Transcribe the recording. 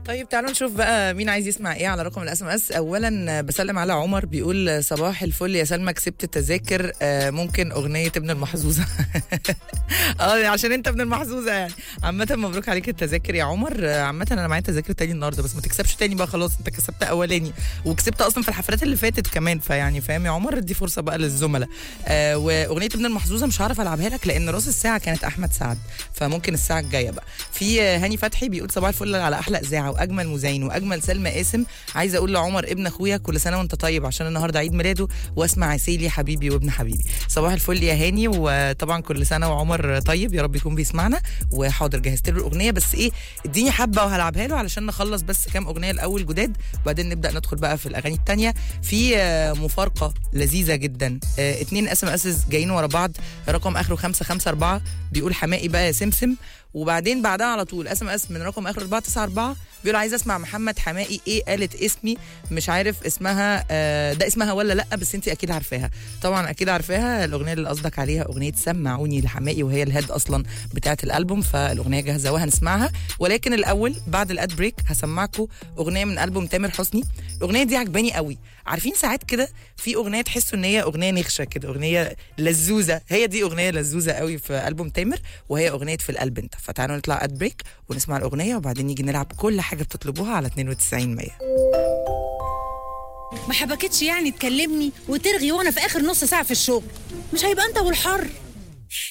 طيب تعالوا نشوف بقى مين عايز يسمع ايه على رقم الاس ام اس اولا بسلم على عمر بيقول صباح الفل يا سلمى كسبت التذاكر آه، ممكن اغنيه ابن المحظوظه اه عشان انت ابن المحظوظه يعني عامه مبروك عليك التذاكر يا عمر آه، عامه انا معايا تذاكر تاني النهارده بس ما تكسبش تاني بقى خلاص انت كسبت اولاني وكسبت اصلا في الحفلات اللي فاتت كمان فيعني فاهم يا عمر دي فرصه بقى للزملاء آه واغنيه ابن المحظوظه مش هعرف العبها لك لان راس الساعه كانت احمد سعد فممكن الساعه الجايه بقى في آه، هاني فتحي بيقول صباح الفل على احلى اذاعه واجمل مذيعين واجمل سلمى قاسم عايزه اقول لعمر ابن اخويا كل سنه وانت طيب عشان النهارده عيد ميلاده واسمع عسيلي حبيبي وابن حبيبي صباح الفل يا هاني وطبعا كل سنه وعمر طيب يا رب يكون بيسمعنا وحاضر جهزت له الاغنيه بس ايه اديني حبه وهلعبها له علشان نخلص بس كام اغنيه الاول جداد وبعدين نبدا ندخل بقى في الاغاني التانية في آه، مفارقه لذيذه جدا آه، اتنين اس ام اس جايين ورا بعض رقم اخره 554 بيقول حمائي بقى يا سمسم وبعدين بعدها على طول اس ام اس من رقم اخر 494 بيقول عايز اسمع محمد حمائي ايه قالت اسمي مش عارف اسمها آه، ده اسمها ولا لا بس انت اكيد عارفاها طبعا اكيد عارفاها الاغنيه اللي قصدك عليها اغنيه سمعوني لحمائي وهي الهيد اصلا بتاعه الالبوم فالاغنيه جاهزه وهنسمعها ولكن الاول بعد الاد بريك هسمعكم اغنيه من البوم تامر حسني الاغنيه دي عجباني قوي عارفين ساعات كده في اغنيه تحسوا ان هي اغنيه نخشه كده اغنيه لزوزه هي دي اغنيه لزوزه قوي في البوم تامر وهي اغنيه في القلب انت فتعالوا نطلع اد بريك ونسمع الاغنيه وبعدين نيجي نلعب كل حاجه بتطلبوها على 92 100 ما حبكتش يعني تكلمني وترغي وانا في اخر نص ساعه في الشغل مش هيبقى انت والحر